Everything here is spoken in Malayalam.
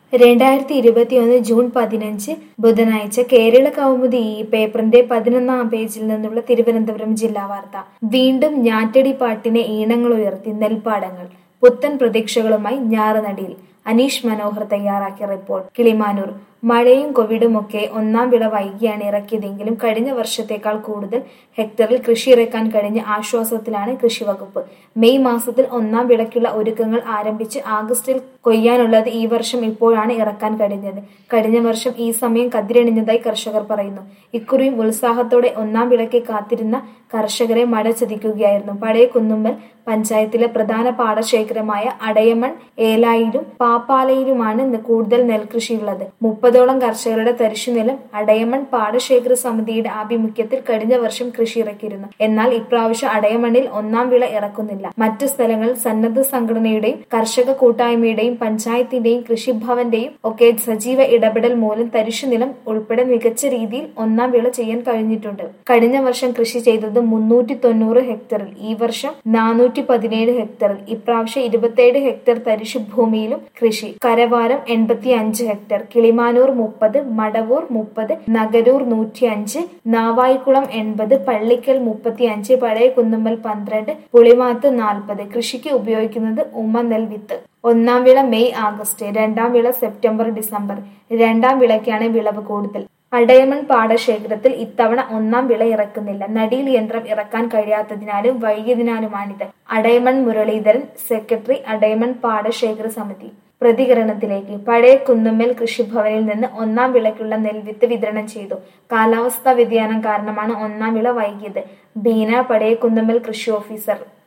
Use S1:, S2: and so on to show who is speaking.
S1: രണ്ടായിരത്തി ഇരുപത്തിയൊന്ന് ജൂൺ പതിനഞ്ച് ബുധനാഴ്ച കേരള കൗമുദി ഈ പേപ്പറിന്റെ പതിനൊന്നാം പേജിൽ നിന്നുള്ള തിരുവനന്തപുരം ജില്ലാ വാർത്ത വീണ്ടും ഞാറ്റടി പാട്ടിനെ ഈണങ്ങളുയർത്തി നെൽപ്പാടങ്ങൾ പുത്തൻ പ്രതീക്ഷകളുമായി ഞാറുനടിയിൽ അനീഷ് മനോഹർ തയ്യാറാക്കിയ റിപ്പോർട്ട് കിളിമാനൂർ മഴയും കോവിഡുമൊക്കെ ഒന്നാം വിള വൈകിയാണ് ഇറക്കിയതെങ്കിലും കഴിഞ്ഞ വർഷത്തേക്കാൾ കൂടുതൽ ഹെക്ടറിൽ കൃഷി ഇറക്കാൻ കഴിഞ്ഞ ആശ്വാസത്തിലാണ് കൃഷിവകുപ്പ് മെയ് മാസത്തിൽ ഒന്നാം വിളയ്ക്കുള്ള ഒരുക്കങ്ങൾ ആരംഭിച്ച് ആഗസ്റ്റിൽ കൊയ്യാനുള്ളത് ഈ വർഷം ഇപ്പോഴാണ് ഇറക്കാൻ കഴിഞ്ഞത് കഴിഞ്ഞ വർഷം ഈ സമയം കതിരണിഞ്ഞതായി കർഷകർ പറയുന്നു ഇക്കുറിയും ഉത്സാഹത്തോടെ ഒന്നാം വിളയ്ക്ക് കാത്തിരുന്ന കർഷകരെ മഴ ചതിക്കുകയായിരുന്നു പഴയ കുന്നുമ്മൽ പഞ്ചായത്തിലെ പ്രധാന പാടശേഖരമായ അടയമൺ ഏലായിലും പാപ്പാലയിലുമാണ് ഇന്ന് കൂടുതൽ നെൽകൃഷിയുള്ളത് മുപ്പതോളം കർഷകരുടെ തരിശുനിലം അടയമൺ പാടശേഖര സമിതിയുടെ ആഭിമുഖ്യത്തിൽ കഴിഞ്ഞ വർഷം കൃഷി ഇറക്കിയിരുന്നു എന്നാൽ ഇപ്രാവശ്യം അടയമണ്ണിൽ ഒന്നാം വിള ഇറക്കുന്നില്ല മറ്റു സ്ഥലങ്ങളിൽ സന്നദ്ധ സംഘടനയുടെയും കർഷക കൂട്ടായ്മയുടെയും പഞ്ചായത്തിന്റെയും കൃഷിഭവന്റെയും ഒക്കെ സജീവ ഇടപെടൽ മൂലം തരിശുനിലം ഉൾപ്പെടെ മികച്ച രീതിയിൽ ഒന്നാം വിള ചെയ്യാൻ കഴിഞ്ഞിട്ടുണ്ട് കഴിഞ്ഞ വർഷം കൃഷി ചെയ്തത് മുന്നൂറ്റി തൊണ്ണൂറ് ഹെക്ടറിൽ ഈ വർഷം നാനൂറ്റി പതിനേഴ് ഹെക്ടറിൽ ഇപ്രാവശ്യം ഇരുപത്തിയേഴ് ഹെക്ടർ തരിശു ഭൂമിയിലും കൃഷി കരവാരം എൺപത്തി അഞ്ച് ഹെക്ടർ കിളിമാനൂർ മുപ്പത് മടവൂർ മുപ്പത് നഗരൂർ നൂറ്റി അഞ്ച് നാവായിക്കുളം എൺപത് പള്ളിക്കൽ മുപ്പത്തി അഞ്ച് പഴയ കുന്നുമ്മൽ പന്ത്രണ്ട് പുളിമാത്ത് നാൽപ്പത് കൃഷിക്ക് ഉപയോഗിക്കുന്നത് ഉമ്മ നെൽ വിത്ത് ഒന്നാം വിള മെയ് ആഗസ്റ്റ് രണ്ടാം വിള സെപ്റ്റംബർ ഡിസംബർ രണ്ടാം വിളയ്ക്കാണ് വിളവ് കൂടുതൽ അടയമൺ പാടശേഖരത്തിൽ ഇത്തവണ ഒന്നാം വിള ഇറക്കുന്നില്ല നടീൽ യന്ത്രം ഇറക്കാൻ കഴിയാത്തതിനാലും വൈകിയതിനാലുമാണിത് അടയമൺ മുരളീധരൻ സെക്രട്ടറി അടയമൺ പാടശേഖര സമിതി പ്രതികരണത്തിലേക്ക് പഴയ കുന്നുമ്മൽ കൃഷിഭവനിൽ നിന്ന് ഒന്നാം വിളയ്ക്കുള്ള നെൽവിത്ത് വിതരണം ചെയ്തു കാലാവസ്ഥാ വ്യതിയാനം കാരണമാണ് ഒന്നാം വിള വൈകിയത് ബീന പഴയ കുന്നുമ്മൽ കൃഷി ഓഫീസർ